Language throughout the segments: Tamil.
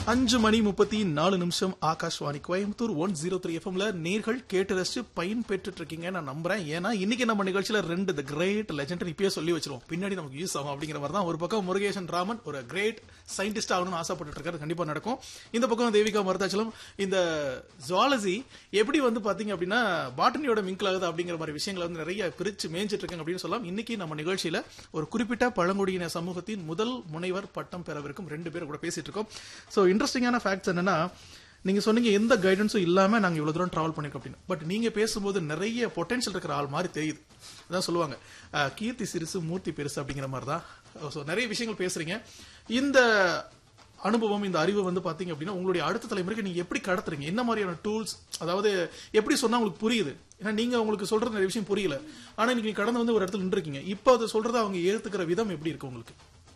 அஞ்சு மணி முப்பத்தி நாலு நிமிஷம் Akashvani Coimbatore one zero three எஃப்எம்ல நேர்கள் கேட்டு ரசிச்சு பயன் பெற்றுட்டு இருக்கீங்க நான் நம்புறேன் ஏன்னா இன்னைக்கு நம்ம நிகழ்ச்சியில ரெண்டு த கிரேட் லெஜண்ட் இப்பயே சொல்லி வச்சிருவோம் பின்னாடி நமக்கு யூஸ் ஆகும் அப்படிங்கிற மாதிரி தான் ஒரு பக்கம் முருகேசன் ராமன் ஒரு கிரேட் சயின்டிஸ்ட் ஆகணும்னு ஆசைப்பட்டு இருக்காரு கண்டிப்பா நடக்கும் இந்த பக்கம் தேவிகா மருதாச்சலம் இந்த ஜுவாலஜி எப்படி வந்து பாத்தீங்க அப்படின்னா பாட்டனியோட மிங்கில் ஆகுது அப்படிங்கிற மாதிரி விஷயங்களை வந்து நிறைய பிரிச்சு மேய்ஞ்சிட்டு இருக்காங்க அப்படின்னு சொல்லலாம் இன்னைக்கு நம்ம நிகழ்ச்சியில ஒரு குறிப்பிட்ட பழங்குடியின சமூகத்தின் முதல் முனைவர் பட்டம் பெறவிருக்கும் ரெண்டு பேரும் கூட பேசிட்டு இருக்கோம் சோ இன்ட்ரெஸ்டிங்கான ஃபேக்ட்ஸ் என்னன்னா நீங்க சொன்னீங்க எந்த கைடன்ஸும் இல்லாம நாங்க இவ்வளவு தூரம் டிராவல் பண்ணிருக்கோம் அப்படின்னு பட் நீங்க பேசும்போது நிறைய பொட்டன்ஷியல் இருக்கிற ஆள் மாதிரி தெரியுது அதான் சொல்லுவாங்க அஹ், கீர்த்தி சிறுசு மூர்த்தி பெருசு அப்படிங்கிற மாதிரி தான் ஸோ நிறைய விஷயங்கள் பேசுறீங்க இந்த அனுபவம் இந்த அறிவு வந்து பாத்தீங்க அப்படின்னா உங்களுடைய அடுத்த தலைமுறைக்கு நீங்க எப்படி கடத்துறீங்க என்ன மாதிரியான டூல்ஸ் அதாவது எப்படி சொன்னா உங்களுக்கு புரியுது ஏன்னா நீங்க உங்களுக்கு சொல்ற நிறைய விஷயம் புரியல ஆனா இன்னைக்கு நீங்க கடந்து வந்து ஒரு இடத்துல நின்றுருக்கீங்க இப்போ அதை சொல்றத அவங்க ஏத்துக்கிற விதம் எப்படி இருக்கு உங்களுக்கு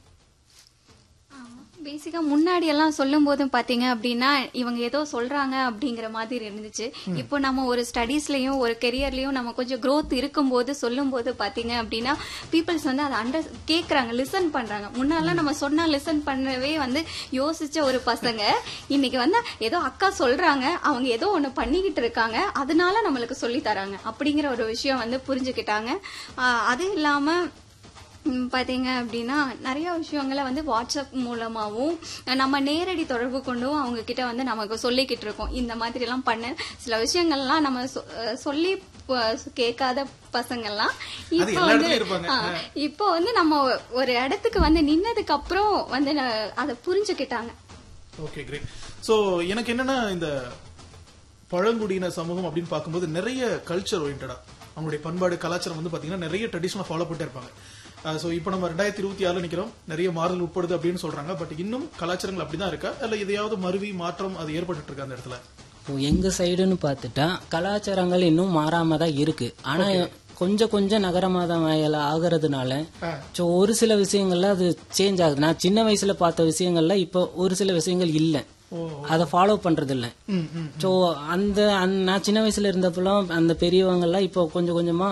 பேசிக்கா முன்னாடி எல்லாம் சொல்லும் போதும் பாத்தீங்க அப்படின்னா இவங்க ஏதோ சொல்றாங்க அப்படிங்கிற மாதிரி இருந்துச்சு இப்போ நம்ம ஒரு ஸ்டடீஸ்லயும் ஒரு கெரியர்லயும் நம்ம கொஞ்சம் growth இருக்கும்போது சொல்லும் போது பாத்தீங்க அப்படின்னா பீப்புள்ஸ் வந்து அதை அண்டர் கேக்குறாங்க லிசன் பண்றாங்க முன்னாலாம் நம்ம சொன்னா லிசன் பண்ணவே வந்து யோசிச்ச ஒரு பசங்க இன்னைக்கு வந்து ஏதோ அக்கா சொல்றாங்க அவங்க ஏதோ ஒண்ணு பண்ணிக்கிட்டு இருக்காங்க அதனால நம்மளுக்கு சொல்லி தராங்க அப்படிங்கிற ஒரு விஷயம் வந்து புரிஞ்சுக்கிட்டாங்க ஆஹ் அது இல்லாம ம், பாத்தீங்க அப்படின்னா நிறைய விஷயங்களை வந்து வாட்ஸ்அப் மூலமாவும் நம்ம நேரடி தொடர்பு கொண்டும் அவங்க கிட்ட வந்து நமக்கு சொல்லிக்கிட்டு இருக்கோம் இந்த மாதிரி எல்லாம் பண்ண சில விஷயங்கள்லாம் நம்ம சொ- அஹ் சொல்லி ப- கேட்காத பசங்கள்லாம் அது இப்போ எல்லா வந்து இடத்துலயும் இருப்பாங்க. ஆ, இப்போ வந்து நம்ம ஒரு இடத்துக்கு வந்து நின்னதுக்கு அப்புறம் வந்து ந- அதை புரிஞ்சுக்கிட்டாங்க ஓகே கிரேட் சோ எனக்கு என்னன்னா இந்த பழங்குடியின சமூகம் அப்படின்னு பார்க்கும்போது நிறைய கல்ச்சர் ஓரியன்டா அவங்களுடைய பண்பாடு கலாச்சாரம் வந்து பாத்தீங்கன்னா நிறைய ட்ரெடிஷனல் ஃபாலோ பண்ணிட்டே இருப்பாங்க ஸோ இப்போ நம்ம ரெண்டாயிரத்தி இருபத்தி ஆறுல நிக்கிறோம் நிறைய மாறுதல் உட்படுது அப்படின்னு சொல்றாங்க பட் இன்னும் கலாச்சாரங்கள் அப்படிதான் இருக்கா இல்ல எதையாவது மருவி மாற்றம் அது ஏற்பட்டு இருக்கா அந்த இடத்துல இப்போ எங்க சைடுன்னு பார்த்துட்டா கலாச்சாரங்கள் இன்னும் மாறாம தான் இருக்கு ஆனா கொஞ்சம் கொஞ்சம் நகரமாதம் ஆகிறதுனால ஸோ ஒரு சில விஷயங்கள்ல அது சேஞ்ச் ஆகுது நான் சின்ன வயசுல பார்த்த விஷயங்கள்ல இப்போ ஒரு சில விஷயங்கள் இல்லை அதை ஃபாலோ பண்றது இல்ல ம் ம் ஸோ அந்த அந்த- நான் சின்ன வயசுல இருந்தப்பெல்லாம் அந்த பெரியவங்கெல்லாம் இப்போ கொஞ்சம் கொஞ்சமா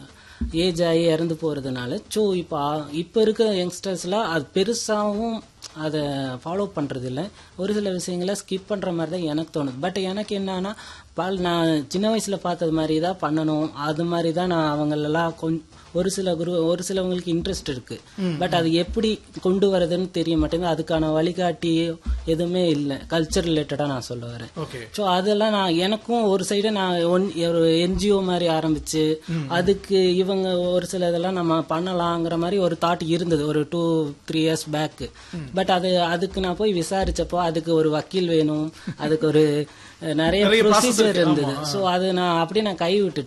ஏஜ் ஆகி இறந்து போறதுனால ஸோ இப்போ ஆ- இப்போ இருக்க யங்ஸ்டர்ஸ்லாம் அது பெருசாகவும் அதை ஃபாலோ பண்றது இல்ல ஒரு சில விஷயங்களை ஸ்கிப் பண்ற மாதிரி தான் எனக்கு தோணுது பட் எனக்கு என்னன்னா பால் நான் சின்ன வயசுல பார்த்தது மாதிரி தான் பண்ணணும் அது மாதிரி தான் நான் அவங்களெல்லாம் கொஞ்சம் ஒரு சில குரு ஒரு சிலவங்களுக்கு இன்ட்ரெஸ்ட் இருக்கு பட் அது எப்படி கொண்டு வரதுன்னு தெரிய மாட்டேங்குது அதுக்கான வழிகாட்டி எதுவுமே இல்லை கல்ச்சர் ரிலேட்டடா நான் சொல்ல வரேன் ஓகே ஸோ அதெல்லாம் நான் எனக்கும் ஒரு சைடு நான் ஒன் ஒரு என்ஜிஓ மாதிரி ஆரம்பிச்சு அதுக்கு இவங்க ஒரு சில இதெல்லாம் நம்ம பண்ணலாங்கிற மாதிரி ஒரு தாட் இருந்தது ஒரு two three years back but அது அதுக்கு நான் போய் விசாரிச்சப்போ அதுக்கு ஒரு வக்கீல் வேணும் அதுக்கு ஒரு அஹ், நிறைய நிறைய process ப்ரொசீஜர் இருக்கு. இருந்தது ஸோ அது நான் அப்படியே நான் கை